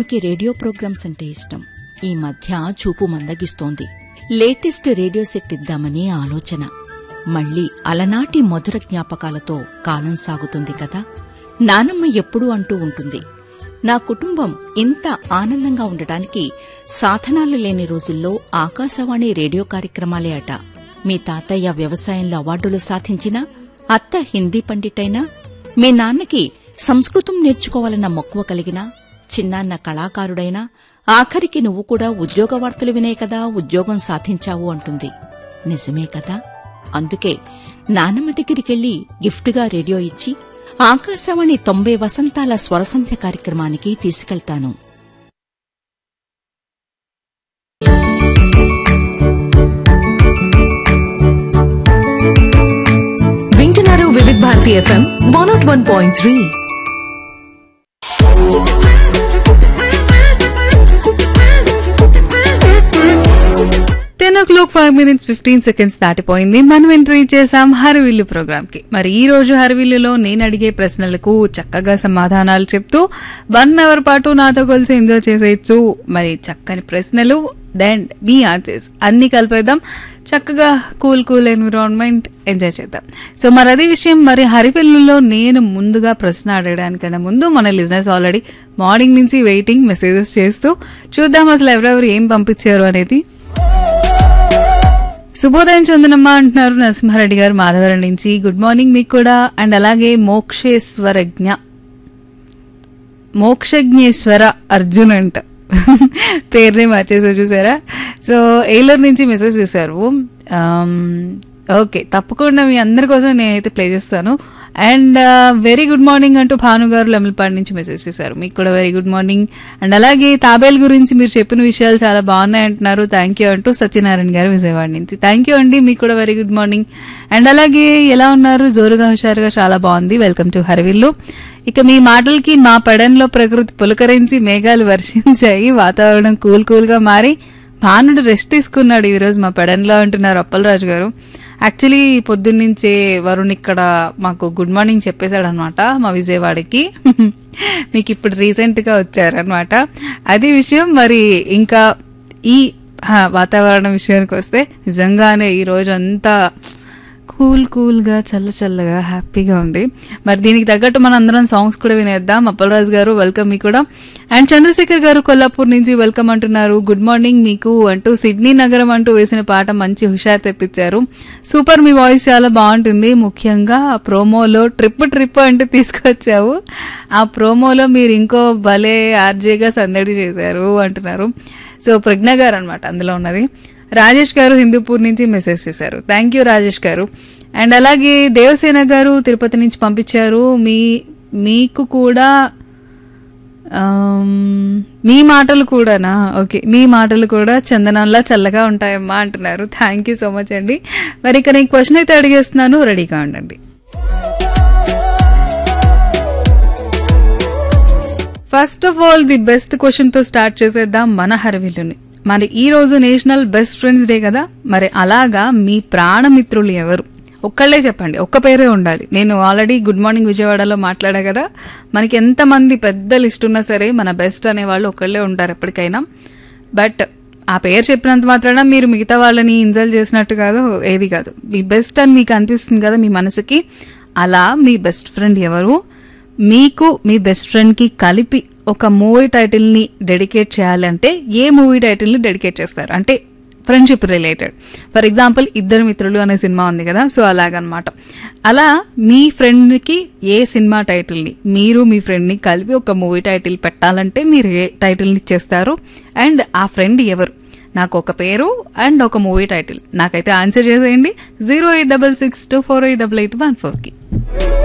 ఆమెకి radio programmes అంటే ఇష్టం ఈ మధ్య చూపు మందగిస్తోంది లేటెస్ట్ రేడియో సెట్ ఇద్దామని ఆలోచన మళ్ళీ అలనాటి మధుర జ్ఞాపకాలతో కాలం సాగుతుంది కదా నానమ్మ ఎప్పుడూ అంటూ ఉంటుంది నా కుటుంబం ఇంత ఆనందంగా ఉండటానికి సాధనాలు లేని రోజుల్లో ఆకాశవాణి రేడియో కార్యక్రమాలే అట మీ తాతయ్య వ్యవసాయంలో అవార్డులు సాధించినా అత్త హిందీ పండిటైనా మీ నాన్నకి సంస్కృతం నేర్చుకోవాలన్న మక్కువ కలిగినా చిన్నాన్న కళాకారుడైనా ఆఖరికి నువ్వు కూడా ఉద్యోగ వార్తలు వినే కదా ఉద్యోగం సాధించావు అంటుంది నిజమే కదా అందుకే నానమ్మ దగ్గరికెళ్లి గిఫ్ట్గా రేడియో ఇచ్చి ఆకాశవాణి తొంభై వసంతాల స్వరసంధ్య కార్యక్రమానికి తీసుకెళ్తాను వింటున్నారు Vividh Bharati FM one nought one point three ten o'clock five minutes fifteen seconds దాటిపోయింది మనం ఎంట్రీ చేసాం హరివిల్లు ప్రోగ్రామ్ కి మరి ఈ రోజు హరివిల్లులో నేను అడిగే ప్రశ్నలకు చక్కగా సమాధానాలు చెప్తూ వన్ అవర్ పాటు నాతో కలిసి ఎంజాయ్ చేసేయచ్చు మరి చక్కని ప్రశ్నలు దెన్ మీ ఆన్సర్స్ అన్ని కలిపేద్దాం చక్కగా కూల్ కూల్ ఎన్విరాన్మెంట్ ఎంజాయ్ చేద్దాం సో మరి అదే విషయం మరి హరివిల్లులో నేను ముందుగా ప్రశ్న అడగడానికన్నా ముందు మన లిజినెస్ ఆల్రెడీ మార్నింగ్ నుంచి వెయిటింగ్ మెసేజెస్ చేస్తూ చూద్దాం అసలు ఎవరెవరు ఏం పంపించారు అనేది శుభోదయం చందనమ్మ అంటున్నారు నరసింహారెడ్డి గారు మాధవరం నుంచి గుడ్ మార్నింగ్ మీకు కూడా అండ్ అలాగే మోక్షేశ్వరజ్ఞ మోక్షజ్ఞేశ్వర అర్జున్ అంట పేరుని మార్చేసారు చూసారా సో ఏలూరు నుంచి మెసేజ్ చేశారు ఓకే తప్పకుండా మీ అందరి కోసం నేనైతే ప్లే చేస్తాను అండ్ వెరీ గుడ్ మార్నింగ్ అంటూ భాను గారు లెమల్పాడు నుంచి మెసేజ్ చేశారు మీకు కూడా వెరీ గుడ్ మార్నింగ్ అండ్ అలాగే తాబేల్ గురించి మీరు చెప్పిన విషయాలు చాలా బాగున్నాయి అంటున్నారు థ్యాంక్ యూ అంటూ సత్యనారాయణ గారు విజయవాడ నుంచి థ్యాంక్ యూ అండి మీకు కూడా వెరీ గుడ్ మార్నింగ్ అండ్ అలాగే ఎలా ఉన్నారు జోరుగా హుషారుగా చాలా బాగుంది వెల్కమ్ టు హరివిల్లు ఇక మీ మాటలకి మా పడన్లో ప్రకృతి పులకరించి మేఘాలు వర్షించాయి వాతావరణం కూల్ కూల్ గా మారి భానుడు రెస్ట్ తీసుకున్నాడు ఈరోజు మా పెడన్లో అంటున్నారు అప్పలరాజు గారు యాక్చువల్లీ పొద్దున్నుంచే వరుణ్ ఇక్కడ మాకు గుడ్ మార్నింగ్ చెప్పేశాడు అనమాట మా విజయవాడకి మీకు ఇప్పుడు రీసెంట్గా వచ్చారనమాట అది విషయం మరి ఇంకా ఈ హా, వాతావరణం విషయానికి వస్తే నిజంగానే ఈ రోజు అంతా కూల్ కూల్గా చల్ల చల్లగా హ్యాపీగా ఉంది మరి దీనికి తగ్గట్టు మన అందరం సాంగ్స్ కూడా వినేద్దాం అప్పలరాజు గారు వెల్కమ్ మీకు కూడా అండ్ చంద్రశేఖర్ గారు కొల్లాపూర్ నుంచి వెల్కమ్ అంటున్నారు గుడ్ మార్నింగ్ మీకు అంటూ సిడ్నీ నగరం అంటూ వేసిన పాట మంచి హుషారు తెప్పించారు సూపర్ మీ వాయిస్ చాలా బాగుంటుంది ముఖ్యంగా ఆ ప్రోమోలో ట్రిప్ ట్రిప్ అంటే తీసుకొచ్చావు ఆ ప్రోమోలో మీరు ఇంకో భలే ఆర్జేగా సందడి చేశారు అంటున్నారు సో ప్రజ్ఞ గారు అనమాట అందులో ఉన్నది రాజేష్ గారు హిందూపూర్ నుంచి మెసేజ్ చేశారు థ్యాంక్ యూ రాజేష్ గారు అండ్ అలాగే దేవసేన గారు తిరుపతి నుంచి పంపించారు మీ మీకు కూడా ఆమ్, మీ మాటలు కూడానా ఓకే మీ మాటలు కూడా చందనంలా చల్లగా ఉంటాయమ్మా అంటున్నారు థ్యాంక్ యూ సో మచ్ అండి మరి ఇక నేను క్వశ్చన్ అయితే అడిగేస్తున్నాను రెడీగా ఉండండి first of all the best question తో స్టార్ట్ చేసేద్దాం మన హరవిల్లుని మరి ఈ రోజు నేషనల్ బెస్ట్ ఫ్రెండ్స్ డే కదా మరి అలాగా మీ ప్రాణమిత్రులు ఎవరు ఒక్కళ్ళే చెప్పండి ఒక్క పేరే ఉండాలి నేను ఆల్రెడీ గుడ్ మార్నింగ్ విజయవాడలో మాట్లాడా కదా మనకి ఎంతమంది పెద్ద లిస్ట్ ఉన్నా సరే మన బెస్ట్ అనే వాళ్ళు ఒక్కళ్ళే ఉంటారు ఎప్పటికైనా బట్ ఆ పేరు చెప్పినంత మాత్రాన మీరు మిగతా వాళ్ళని ఇన్సల్ట్ చేసినట్టు కాదు ఏది కాదు మీ బెస్ట్ అని మీకు అనిపిస్తుంది కదా మీ మనసుకి అలా మీ బెస్ట్ ఫ్రెండ్ ఎవరు మీకు మీ బెస్ట్ ఫ్రెండ్ కి కలిపి ఒక మూవీ టైటిల్ ని డెడికేట్ చేయాలంటే ఏ మూవీ టైటిల్ ని డెడికేట్ చేస్తారు అంటే ఫ్రెండ్షిప్ రిలేటెడ్ ఫర్ ఎగ్జాంపుల్ ఇద్దరు మిత్రులు అనే సినిమా ఉంది కదా సో అలాగనమాట అలా మీ ఫ్రెండ్కి ఏ సినిమా టైటిల్ని మీరు మీ ఫ్రెండ్ని కలిపి ఒక మూవీ టైటిల్ పెట్టాలంటే మీరు ఏ టైటిల్ని ఇచ్చేస్తారు అండ్ ఆ ఫ్రెండ్ ఎవరు నాకు ఒక పేరు అండ్ ఒక మూవీ టైటిల్ నాకైతే ఆన్సర్ చేసేయండి zero eight double six two four eight double eight one ఫోర్కి